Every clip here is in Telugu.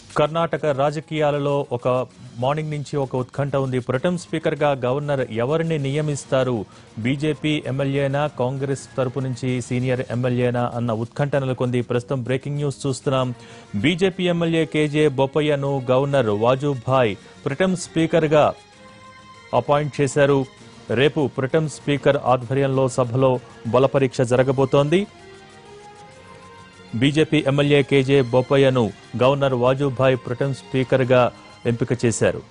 కర్ణాటక రాజకీయాలలో ఒక మార్నింగ్ నుంచి ఒక ఉత్కంఠ ఉంది ప్రొటెం స్పీకర్ గా గవర్నర్ ఎవరిని నియమిస్తారు బీజేపీ ఎమ్మెల్యేనా కాంగ్రెస్ తరపు నుంచి సీనియర్ ఎమ్మెల్యేనా అన్న ఉత్కంఠ నెలకొంది ప్రస్తుతం బ్రేకింగ్ న్యూస్ చూస్తున్నాం బీజేపీ ఎమ్మెల్యే కేజే బొప్పయ్యను గవర్నర్ వాజుభాయ్ ప్రొటెం స్పీకర్ గా అపాయింట్ చేశారు రేపు ప్రొటెం స్పీకర్ ఆధ్వర్యంలో సభలో బలపరీక్ష జరగబోతోంది బీజేపీ ఎమ్మెల్యే కేజే బొప్పయ్యను గవర్నర్ వాజుభాయ్ ప్రొటెం స్పీకర్ గా ఎంపిక చేశారు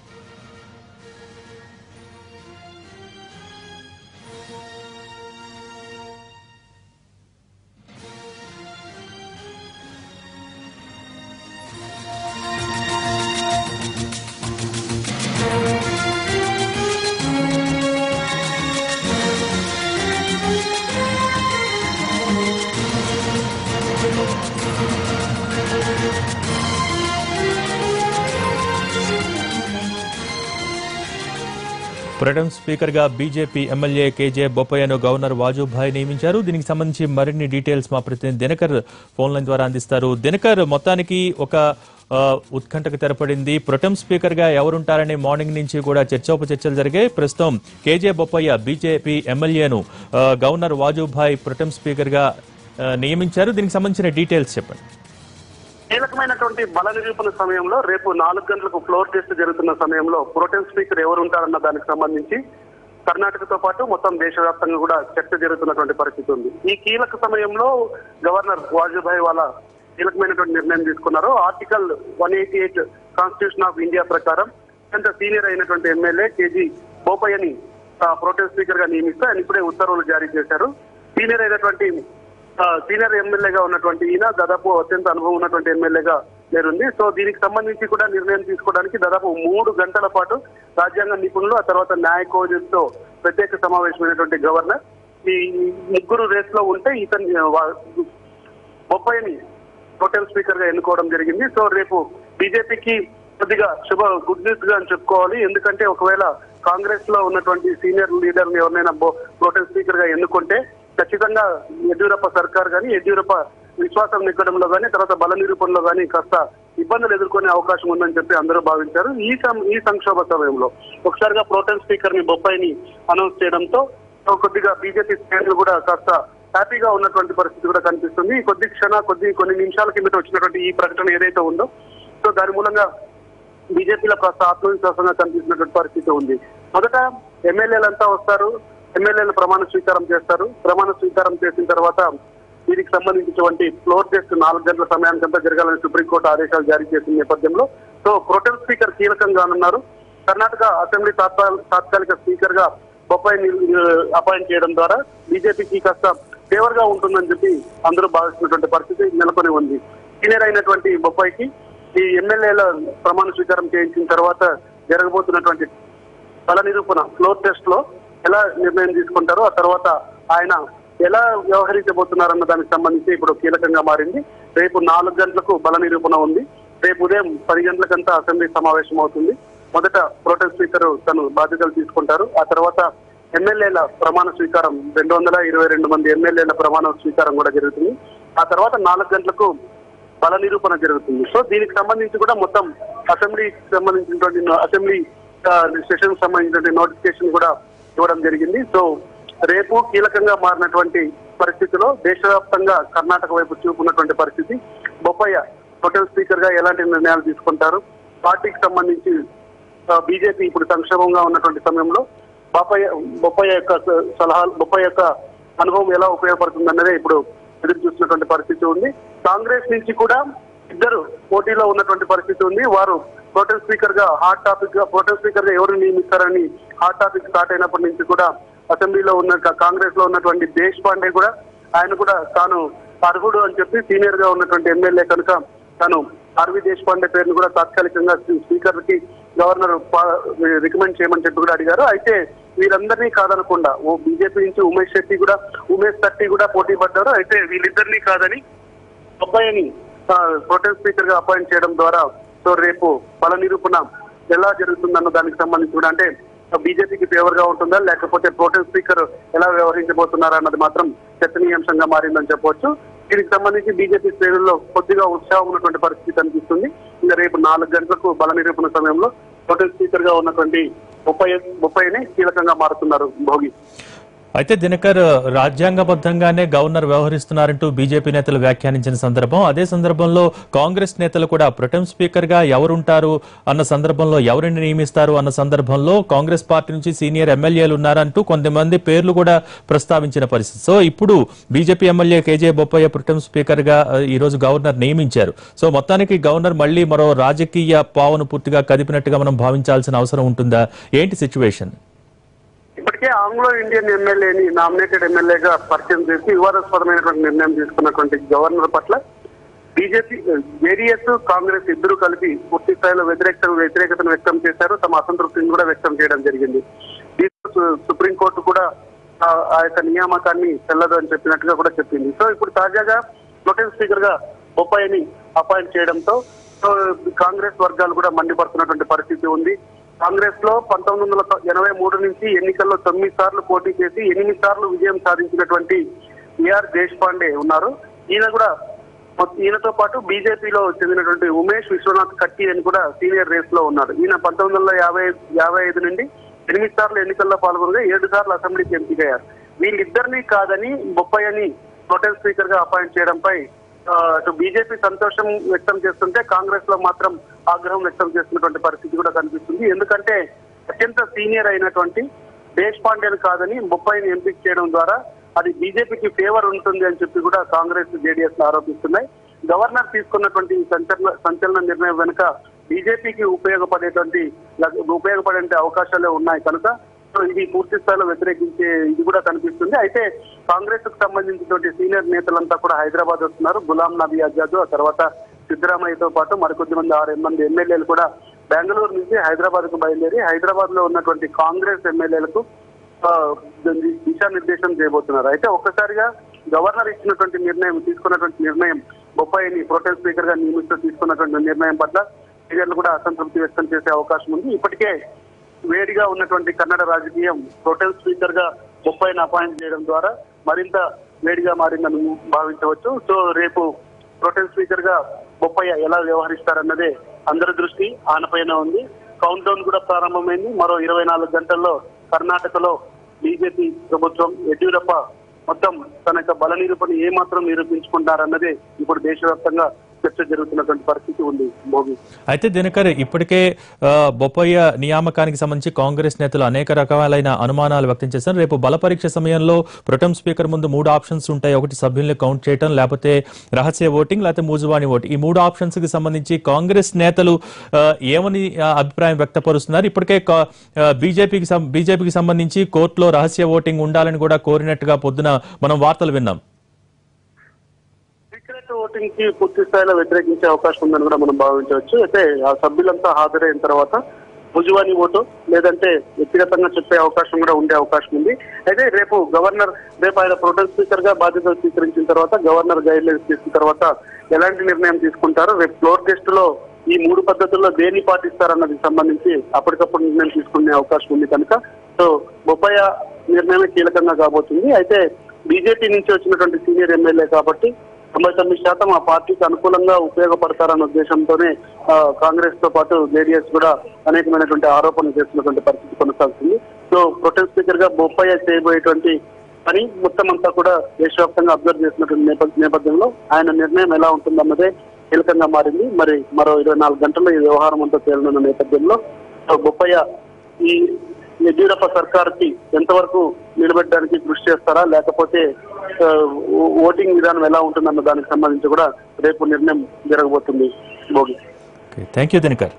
ప్రొటెం స్పీకర్ గా బీజేపీ ఎమ్మెల్యే కేజే బొప్పయ్యను గవర్నర్ వాజుభాయ్ నియమించారు దీనికి సంబంధించి మరిన్ని డీటెయిల్స్ మా ప్రతినిధి దినకర్ ఫోన్ లైన్ ద్వారా అందిస్తారు దినకర్ మొత్తానికి ఒక ఆ, ఉత్కంఠకు తెరపడింది ప్రొటెం స్పీకర్ గా ఎవరుంటారని మార్నింగ్ నుంచి కూడా చర్చోపచర్చలు జరిగాయి ప్రస్తుతం కేజే బొప్పయ్య బీజేపీ ఎమ్మెల్యేను ఆ, గవర్నర్ వాజుభాయ్ ప్రొటెం స్పీకర్ గా ఆ, నియమించారు దీనికి సంబంధించిన డీటెయిల్స్ చెప్పండి కీలకమైనటువంటి బల నిరూపణ సమయంలో రేపు నాలుగు గంటలకు ఫ్లోర్ టెస్ట్ జరుగుతున్న సమయంలో ప్రోటెం స్పీకర్ ఎవరు ఉంటారన్న దానికి సంబంధించి కర్ణాటకతో పాటు మొత్తం దేశవ్యాప్తంగా కూడా చర్చ జరుగుతున్నటువంటి పరిస్థితి ఉంది ఈ కీలక సమయంలో గవర్నర్ వాజుభాయ్ వాళ్ళ కీలకమైనటువంటి నిర్ణయం తీసుకున్నారు article one eighty eight constitution of India ప్రకారం అత్యంత సీనియర్ అయినటువంటి ఎమ్మెల్యే కేజీ బోపయ్యని ప్రోటెం స్పీకర్ గా నియమిస్తూ ఆయన ఇప్పుడే ఉత్తర్వులు జారీ చేశారు సీనియర్ అయినటువంటి ఆ, సీనియర్ ఎమ్మెల్యేగా ఉన్నటువంటి ఈయన దాదాపు అత్యంత అనుభవం ఉన్నటువంటి ఎమ్మెల్యేగా పేరుంది సో దీనికి సంబంధించి కూడా నిర్ణయం తీసుకోవడానికి దాదాపు మూడు గంటల పాటు రాజ్యాంగ నిపుణులు ఆ తర్వాత న్యాయ కోజెస్తో ప్రత్యేక సమావేశమైనటువంటి గవర్నర్ ఈ ముగ్గురు రేస్ లో ఉంటే ఇతని వా- బొప్పాయిని టోటల్ స్పీకర్ గా ఎన్నుకోవడం జరిగింది సో రేపు బీజేపీకి కొద్దిగా శుభ గుడ్ న్యూస్ గా అని చెప్పుకోవాలి ఎందుకంటే ఒకవేళ కాంగ్రెస్ లో ఉన్నటువంటి సీనియర్ లీడర్ ఎవరినైనా ప్రోటెల్ స్పీకర్ గా ఎన్నుకుంటే ఖచ్చితంగా యడ్యూరప్ప సర్కార్ గాని యడ్యూరప్ప విశ్వాసం నెగ్గడంలో గానీ తర్వాత బల నిరూపణలో గానీ కాస్త ఇబ్బందులు ఎదుర్కొనే అవకాశం ఉందని చెప్పి అందరూ భావించారు ఈ సం- ఈ సంక్షోభ సమయంలో ఒకసారిగా ప్రోటెల్ స్పీకర్ ని బొప్పాయిని అనౌన్స్ చేయడంతో సో కొద్దిగా బీజేపీ శ్రేణులు కూడా కాస్త హ్యాపీగా ఉన్నటువంటి పరిస్థితి కూడా కనిపిస్తుంది ఈ కొద్ది క్షణ కొద్ది కొన్ని నిమిషాల కిందట వచ్చినటువంటి ఈ ప్రకటన ఏదైతే ఉందో సో దాని మూలంగా బీజేపీలో కాస్త ఆత్మవిశ్వాసంగా కనిపిస్తున్నటువంటి పరిస్థితి ఉంది మొదట ఎమ్మెల్యేలంతా వస్తారు ఎమ్మెల్యేలు ప్రమాణ స్వీకారం చేస్తారు ప్రమాణ స్వీకారం చేసిన తర్వాత దీనికి సంబంధించినటువంటి ఫ్లోర్ టెస్ట్ నాలుగు గంటల సమయానికంతా జరగాలని సుప్రీంకోర్టు ఆదేశాలు జారీ చేసిన నేపథ్యంలో సో ప్రొటెల్ స్పీకర్ కీలకంగా ఉన్నారు కర్ణాటక అసెంబ్లీ తాత్కాల- తాత్కాలిక స్పీకర్ గా బొప్పాయిని అపాయింట్ చేయడం ద్వారా బీజేపీకి కాస్త ఫేవర్ గా ఉంటుందని చెప్పి అందరూ భావిస్తున్నటువంటి పరిస్థితి నెలకొని ఉంది సీనియర్ అయినటువంటి బొప్పాయికి ఈ ఎమ్మెల్యేల ప్రమాణ స్వీకారం చేయించిన తర్వాత జరగబోతున్నటువంటి బల నిరూపణ ఫ్లోర్ టెస్ట్ లో ఎలా నిర్ణయం తీసుకుంటారో ఆ తర్వాత ఆయన ఎలా వ్యవహరించబోతున్నారన్న దానికి సంబంధించి ఇప్పుడు కీలకంగా మారింది రేపు నాలుగు గంటలకు బల నిరూపణ ఉంది రేపు ఉదయం పది గంటలకంతా అసెంబ్లీ సమావేశం అవుతుంది మొదట ప్రోటెల్ స్పీకర్ తను బాధ్యతలు తీసుకుంటారు ఆ తర్వాత ఎమ్మెల్యేల ప్రమాణ స్వీకారం రెండు వందల ఇరవై రెండు మంది ఎమ్మెల్యేల ప్రమాణ స్వీకారం కూడా జరుగుతుంది ఆ తర్వాత నాలుగు గంటలకు బల నిరూపణ జరుగుతుంది సో దీనికి సంబంధించి కూడా మొత్తం అసెంబ్లీకి సంబంధించినటువంటి నో- అసెంబ్లీ సెషన్ సంబంధించినటువంటి నోటిఫికేషన్ కూడా ఇవ్వడం జరిగింది సో రేపు కీలకంగా మారినటువంటి పరిస్థితిలో దేశవ్యాప్తంగా కర్ణాటక వైపు చూపున్నటువంటి పరిస్థితి బొప్పయ్య హోటల్ స్పీకర్ గా ఎలాంటి నిర్ణయాలు తీసుకుంటారు పార్టీకి సంబంధించి బీజేపీ ఇప్పుడు సంక్షేమంగా ఉన్నటువంటి సమయంలో బొప్పయ్య బొప్పయ్య యొక్క స- సలహాలు బొప్పయ్య యొక్క అనుభవం ఎలా ఉపయోగపడుతుంది అన్నదే ఇప్పుడు ఎదురు చూస్తున్నటువంటి పరిస్థితి ఉంది కాంగ్రెస్ నుంచి కూడా ఇద్దరు పోటీలో ఉన్నటువంటి పరిస్థితి ఉంది వారు ప్రోటెల్ స్పీకర్ గా హాట్ టాపిక్ గా ప్రోటెల్ స్పీకర్ గా ఎవరు నియమిస్తారని హాట్ టాపిక్ స్టార్ట్ అయినప్పటి నుంచి కూడా అసెంబ్లీలో ఉన్న కాంగ్రెస్ లో ఉన్నటువంటి దేశ్ పాండే కూడా ఆయన కూడా తాను అర్హుడు అని చెప్పి సీనియర్ గా ఉన్నటువంటి ఎమ్మెల్యే కనుక తాను ఆర్వి దేశపాండే పేరును కూడా తాత్కాలికంగా స్పీకర్ కి గవర్నర్ రికమెండ్ చేయమని చెప్పి కూడా అడిగారు అయితే వీరందరినీ కాదనకుండా ఓ బీజేపీ నుంచి ఉమేష్ శెట్టి కూడా ఉమేష్ శెట్టి కూడా పోటీ పడ్డారు అయితే వీళ్ళిద్దరినీ కాదని అబ్బాయిని ప్రొటెల్ స్పీకర్ గా అపాయింట్ చేయడం ద్వారా సో రేపు బల నిరూపణ ఎలా జరుగుతుందన్న దానికి సంబంధించి కూడా అంటే బీజేపీకి ఫేవర్ గా ఉంటుందా లేకపోతే ప్రోటెల్ స్పీకర్ ఎలా వ్యవహరించబోతున్నారా అన్నది మాత్రం చర్చనీయాంశంగా మారిందని చెప్పవచ్చు దీనికి సంబంధించి బీజేపీ శ్రేణుల్లో కొద్దిగా ఉత్సాహం ఉన్నటువంటి పరిస్థితి కనిపిస్తుంది ఇంకా రేపు నాలుగు గంటలకు బల నిరూపణ సమయంలో టోటల్ స్పీకర్ గా ఉన్నటువంటి ముప్పై ముప్పైని కీలకంగా మారుతున్నారు భోగి అయితే దినకర్ రాజ్యాంగబద్ధంగానే గవర్నర్ వ్యవహరిస్తున్నారంటూ బీజేపీ నేతలు వ్యాఖ్యానించిన సందర్భం అదే సందర్భంలో కాంగ్రెస్ నేతలు కూడా ప్రొటెం స్పీకర్ గా ఎవరుంటారు అన్న సందర్భంలో ఎవరిని నియమిస్తారు అన్న సందర్భంలో కాంగ్రెస్ పార్టీ నుంచి సీనియర్ ఎమ్మెల్యేలు ఉన్నారంటూ కొంతమంది పేర్లు కూడా ప్రస్తావించిన పరిస్థితి సో ఇప్పుడు BJP MLA KJ Bopaiah pro tem speaker గా ఆ, ఈ రోజు గవర్నర్ నియమించారు సో మొత్తానికి గవర్నర్ మళ్ళీ మరో రాజకీయ పావును పూర్తిగా కదిపినట్టుగా మనం భావించాల్సిన అవసరం ఉంటుందా ఏంటి సిచ్యువేషన్ ఇప్పటికే ఆంగ్లో ఇండియన్ ఎమ్మెల్యేని నామినేటెడ్ ఎమ్మెల్యేగా పరిచయం చేసి వివాదాస్పదమైనటువంటి నిర్ణయం తీసుకున్నటువంటి గవర్నర్ పట్ల బీజేపీ జేడీఎస్ కాంగ్రెస్ ఇద్దరు కలిపి పూర్తి స్థాయిలో వ్యతిరేకత వ్యతిరేకతను వ్యక్తం చేశారు తమ అసంతృప్తిని కూడా వ్యక్తం చేయడం జరిగింది దీంతో సు- సుప్రీంకోర్టు కూడా ఆ ఆ యొక్క నియామకాన్ని చెల్లదు అని చెప్పినట్టుగా కూడా చెప్పింది సో ఇప్పుడు తాజాగా ప్రొటెన్ స్పీకర్ గా బొప్పాయిని అపాయింట్ చేయడంతో సో కాంగ్రెస్ వర్గాలు కూడా మండిపడుతున్నటువంటి పరిస్థితి ఉంది కాంగ్రెస్ లో పంతొమ్మిది వందల ఎనభై మూడు నుంచి ఎన్నికల్లో తొమ్మిది సార్లు పోటీ చేసి ఎనిమిది సార్లు విజయం సాధించినటువంటి ఏఆర్ దేశపాండే ఉన్నారు ఈయన కూడా ఈయనతో పాటు బీజేపీలో చెందినటువంటి ఉమేష్ విశ్వనాథ్ కట్టి అని కూడా సీనియర్ రేస్ లో ఉన్నారు ఈయన పంతొమ్మిది వందల యాభై యాభై ఐదు నుండి ఎనిమిది సార్లు ఎన్నికల్లో పాల్గొనగా ఏడు సార్లు అసెంబ్లీకి ఎంపికయ్యారు వీళ్ళిద్దరినీ కాదని బొప్పాయిని ప్రొటెన్ స్పీకర్ గా అపాయింట్ చేయడంపై ఆ, అటు బీజేపీ సంతోషం వ్యక్తం చేస్తుంటే కాంగ్రెస్ లో మాత్రం ఆగ్రహం వ్యక్తం చేస్తున్నటువంటి పరిస్థితి కూడా కనిపిస్తుంది ఎందుకంటే అత్యంత సీనియర్ అయినటువంటి దేశ్ పాండేను కాదని బొప్పాయిని ఎంపిక చేయడం ద్వారా అది బీజేపీకి ఫేవర్ ఉంటుంది అని చెప్పి కూడా కాంగ్రెస్ జేడీఎస్ ఆరోపిస్తున్నాయి గవర్నర్ తీసుకున్నటువంటి ఈ సంచలన సంచలన నిర్ణయం వెనుక బీజేపీకి ఉపయోగపడేటువంటి ఉపయోగపడే అవకాశాలే ఉన్నాయి కనుక సో ఇది పూర్తి స్థాయిలో వ్యతిరేకించే ఇది కూడా కనిపిస్తుంది అయితే కాంగ్రెస్ కు సంబంధించినటువంటి సీనియర్ నేతలంతా కూడా హైదరాబాద్ వస్తున్నారు గులాం నబీ ఆజాద్ ఆ తర్వాత సిద్దరామయ్యతో పాటు మరికొద్ది మంది ఆరు మంది ఎమ్మెల్యేలు కూడా బెంగళూరు నుంచి హైదరాబాద్ కు బయలుదేరి హైదరాబాద్ లో ఉన్నటువంటి కాంగ్రెస్ ఎమ్మెల్యేలకు ఆ, దిశానిర్దేశం చేయబోతున్నారు అయితే ఒక్కసారిగా గవర్నర్ ఇచ్చినటువంటి నిర్ణయం తీసుకున్నటువంటి నిర్ణయం బొప్పాయిని ప్రొటెన్ స్పీకర్ గా నియమిస్తూ తీసుకున్నటువంటి నిర్ణయం పట్ల లీడర్లు కూడా అసంతృప్తి వ్యక్తం చేసే అవకాశం ఉంది ఇప్పటికే వేడిగా ఉన్నటువంటి కన్నడ రాజకీయం ప్రొటెన్ స్పీకర్ గా బొప్పాయిని అపాయింట్ చేయడం ద్వారా మరింత వేడిగా మారిందని భావించవచ్చు సో రేపు ప్రొటెన్ స్పీకర్ గా బొప్పయ్య ఎలా వ్యవహరిస్తారన్నదే అందరి దృష్టి ఆనపైన ఉంది కౌంట్ డౌన్ కూడా ప్రారంభమైంది మరో ఇరవై నాలుగు గంటల్లో కర్ణాటకలో బీజేపీ ప్రభుత్వం యడ్యూరప్ప మొత్తం తన యొక్క బల నిరూపణ ఏ మాత్రం నిరూపించుకుంటారన్నదే ఇప్పుడు దేశవ్యాప్తంగా చర్చ జరుగుతున్నటువంటి పరిస్థితి ఉంది మోదీ అయితే దినకర్ ఇప్పటికే ఆ, బొప్పయ్య నియామకానికి సంబంధించి కాంగ్రెస్ నేతలు అనేక రకాలైన అనుమానాలు వ్యక్తం చేశారు రేపు బల పరీక్ష సమయంలో ప్రొటెం స్పీకర్ ముందు మూడు ఆప్షన్స్ ఉంటాయి ఒకటి సభ్యుల్ని కౌంట్ చేయటం లేకపోతే రహస్య ఓటింగ్ లేకపోతే మూజువాణి ఓటింగ్ ఈ మూడు ఆప్షన్స్ కి సంబంధించి కాంగ్రెస్ నేతలు ఆ, ఏమని ఆ, అభిప్రాయం వ్యక్తపరుస్తున్నారు ఇప్పటికే కా- ఆ, బీజేపీకి సం- బీజేపీకి సంబంధించి కోర్టులో రహస్య ఓటింగ్ ఉండాలని కూడా కోరినట్టుగా పొద్దున మనం వార్తలు విన్నాం సీక్రెట్ ఓటింగ్ కి పూర్తి స్థాయిలో వ్యతిరేకించే అవకాశం ఉందని కూడా మనం భావించవచ్చు అయితే ఆ సభ్యులంతా హాజరైన తర్వాత భుజువాని ఓటు లేదంటే వ్యక్తిగతంగా చెప్పే అవకాశం కూడా ఉండే అవకాశం ఉంది అయితే రేపు గవర్నర్ రేపు ఆయన ప్రొటెన్ స్పీకర్ గా బాధ్యతలు స్వీకరించిన తర్వాత గవర్నర్ గైడ్ లైన్స్ తీసుకున్న తర్వాత ఎలాంటి నిర్ణయం తీసుకుంటారో రేపు ఫ్లోర్ టెస్ట్ లో ఈ మూడు పద్ధతుల్లో దేన్ని పాటిస్తారన్నది సంబంధించి అప్పటికప్పుడు నిర్ణయం తీసుకునే అవకాశం ఉంది కనుక సో బొబ్బయ్య నిర్ణయమే కీలకంగా కాబోతుంది అయితే బీజేపీ నుంచి వచ్చినటువంటి సీనియర్ ఎమ్మెల్యే కాబట్టి తొంభై తొమ్మిది శాతం ఆ పార్టీకి అనుకూలంగా ఉపయోగపడతారన్న ఉద్దేశంతోనే ఆ, కాంగ్రెస్ తో పాటు జేడీఎస్ కూడా అనేకమైనటువంటి ఆరోపణలు చేస్తున్నటువంటి పరిస్థితి కొనసాగుతుంది సో ప్రొటెన్ స్పీకర్ గా బొప్పయ్య చేయబోయేటువంటి పని మొత్తం అంతా కూడా దేశవ్యాప్తంగా అబ్జర్వ్ చేసినటువంటి నేప- నేపథ్యంలో ఆయన నిర్ణయం ఎలా ఉంటుందన్నదే కీలకంగా మారింది మరి మరో ఇరవై నాలుగు గంటల్లో ఈ వ్యవహారం అంతా తేలనున్న నేపథ్యంలో సో బొప్పయ్య ఈ యడ్యూరప్ప సర్కార్ కి ఎంతవరకు నిలబెట్టడానికి కృషి చేస్తారా లేకపోతే ఆ, ఓ- ఓటింగ్ విధానం ఎలా ఉంటుందన్న దానికి సంబంధించి కూడా రేపు నిర్ణయం జరగబోతుంది Bhogi thank you Dinakar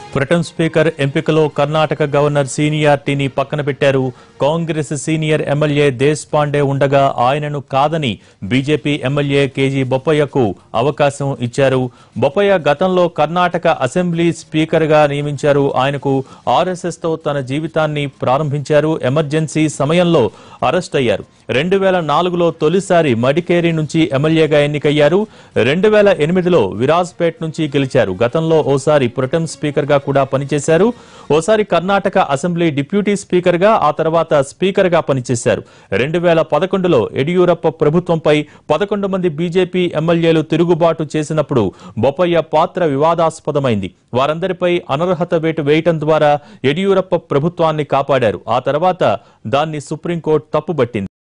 pro tem speaker ఎంపికలో కర్ణాటక గవర్నర్ సీనియారిటీని పక్కన పెట్టారు Congress senior MLA Deshpande ఉండగా ఆయనను కాదని బీజేపీ ఎమ్మెల్యే కేజీ బొప్పయ్యకు అవకాశం ఇచ్చారు బొప్పయ్య గతంలో కర్ణాటక అసెంబ్లీ స్పీకర్ గా నియమించారు ఆయనకు ఆర్ఎస్ఎస్ తో తన జీవితాన్ని ప్రారంభించారు ఎమర్జెన్సీ సమయంలో అరెస్ట్ అయ్యారు రెండు వేల నాలుగులో తొలిసారి మడికేరి నుంచి ఎమ్మెల్యేగా ఎన్నికయ్యారు రెండు వేల ఎనిమిదిలో విరాజ్పేట్ నుంచి గెలిచారు గతంలో ఓసారి ప్రొటెం స్పీకర్ గా కూడా పనిచేశారు ఓసారి కర్ణాటక అసెంబ్లీ డిప్యూటీ స్పీకర్ గా ఆ తర్వాత స్పీకర్ గా పనిచేశారు రెండు వేల పదకొండులో యడియూరప్ప ప్రభుత్వంపై పదకొండు మంది బీజేపీ ఎమ్మెల్యేలు తిరుగుబాటు చేసినప్పుడు బొప్పయ్య పాత్ర వివాదాస్పదమైంది వారందరిపై అనర్హత వేటు వేయటం ద్వారా యడియూరప్ప ప్రభుత్వాన్ని కాపాడారు ఆ తర్వాత దాన్ని సుప్రీంకోర్టు తప్పుబట్టింది